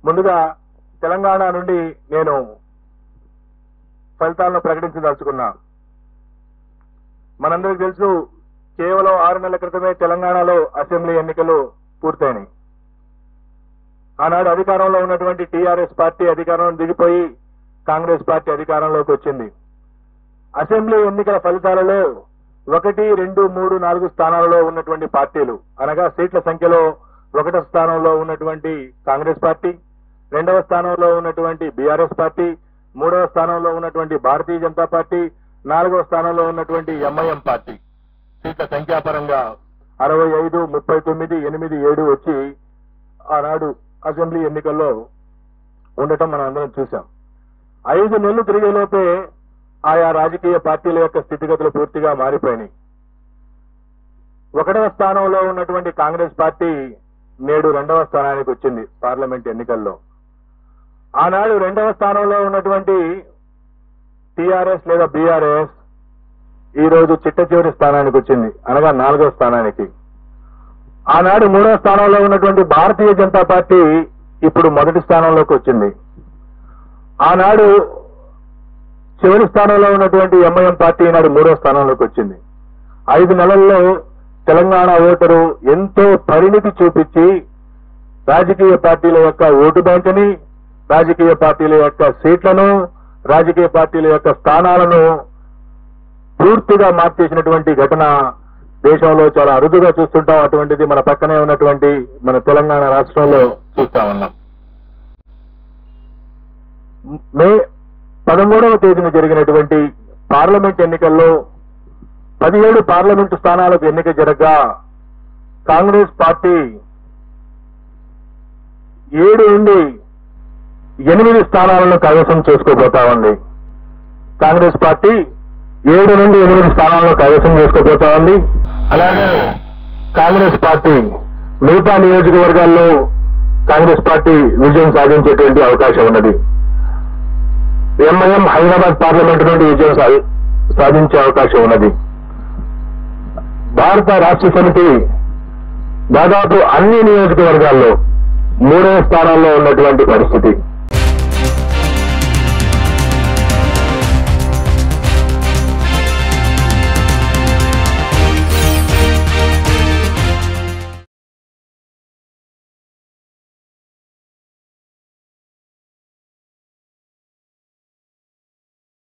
ముందుగా తెలంగాణ నుండి నేను ఫలితాలను ప్రకటించదలుచుకున్నా మనందరికీ తెలుసు కేవలం ఆరు నెలల క్రితమే తెలంగాణలో అసెంబ్లీ ఎన్నికలు పూర్తయినాయి ఆనాడు అధికారంలో ఉన్నటువంటి టీఆర్ఎస్ పార్టీ అధికారంలో దిగిపోయి కాంగ్రెస్ పార్టీ అధికారంలోకి వచ్చింది అసెంబ్లీ ఎన్నికల ఫలితాలలో ఒకటి రెండు మూడు నాలుగు స్థానాలలో ఉన్నటువంటి పార్టీలు అనగా సీట్ల సంఖ్యలో ఒకటో స్థానంలో ఉన్నటువంటి కాంగ్రెస్ పార్టీ రెండవ స్థానంలో ఉన్నటువంటి బీఆర్ఎస్ పార్టీ మూడవ స్థానంలో ఉన్నటువంటి భారతీయ జనతా పార్టీ నాలుగవ స్థానంలో ఉన్నటువంటి ఎంఐఎం పార్టీ సీట్ల సంఖ్యాపరంగా అరవై ఐదు ముప్పై తొమ్మిది ఎనిమిది ఏడు వచ్చి ఆనాడు అసెంబ్లీ ఎన్నికల్లో ఉండటం మనం అందరం చూశాం ఐదు నెలలు తిరిగేలోపే ఆయా రాజకీయ పార్టీల యొక్క స్థితిగతులు పూర్తిగా మారిపోయినాయి ఒకటవ స్థానంలో ఉన్నటువంటి కాంగ్రెస్ పార్టీ నేడు రెండవ స్థానానికి వచ్చింది పార్లమెంట్ ఎన్నికల్లో ఆనాడు రెండవ స్థానంలో ఉన్నటువంటి టీఆర్ఎస్ లేదా బీఆర్ఎస్ ఈ రోజు చిట్ట చివరి స్థానానికి వచ్చింది అనగా నాలుగో స్థానానికి ఆనాడు మూడో స్థానంలో ఉన్నటువంటి భారతీయ జనతా పార్టీ ఇప్పుడు మొదటి స్థానంలోకి వచ్చింది ఆనాడు చివరి స్థానంలో ఉన్నటువంటి ఎంఐఎం పార్టీ ఈనాడు మూడో స్థానంలోకి వచ్చింది ఐదు నెలల్లో తెలంగాణ ఓటరు ఎంతో పరిణితి చూపించి రాజకీయ పార్టీల యొక్క ఓటు బ్యాంకుని రాజకీయ పార్టీల యొక్క సీట్లను రాజకీయ పార్టీల యొక్క స్థానాలను పూర్తిగా మార్చేసినటువంటి ఘటన దేశంలో చాలా అరుదుగా చూస్తుంటాం అటువంటిది మన పక్కనే ఉన్నటువంటి మన తెలంగాణ రాష్ట్రంలో చూస్తా ఉన్నాం మే పదమూడవ తేదీన జరిగినటువంటి పార్లమెంట్ ఎన్నికల్లో పదిహేడు పార్లమెంటు స్థానాలకు ఎన్నిక జరగగా కాంగ్రెస్ పార్టీ ఏడు నుండి ఎనిమిది స్థానాలను కైవసం చేసుకోబోతా ఉంది కాంగ్రెస్ పార్టీ ఏడు నుండి ఎనిమిది స్థానాలను కైవసం చేసుకోబోతా ఉంది అలాగే కాంగ్రెస్ పార్టీ మిగతా నియోజకవర్గాల్లో కాంగ్రెస్ పార్టీ విజయం సాధించేటువంటి అవకాశం ఉన్నది ఎంఐఎం హైదరాబాద్ పార్లమెంట్ నుండి విజయం సాధి- సాధించే అవకాశం ఉన్నది భారత రాష్ట్ర సమితి దాదాపు అన్ని నియోజకవర్గాల్లో మూడవ స్థానాల్లో ఉన్నటువంటి పరిస్థితి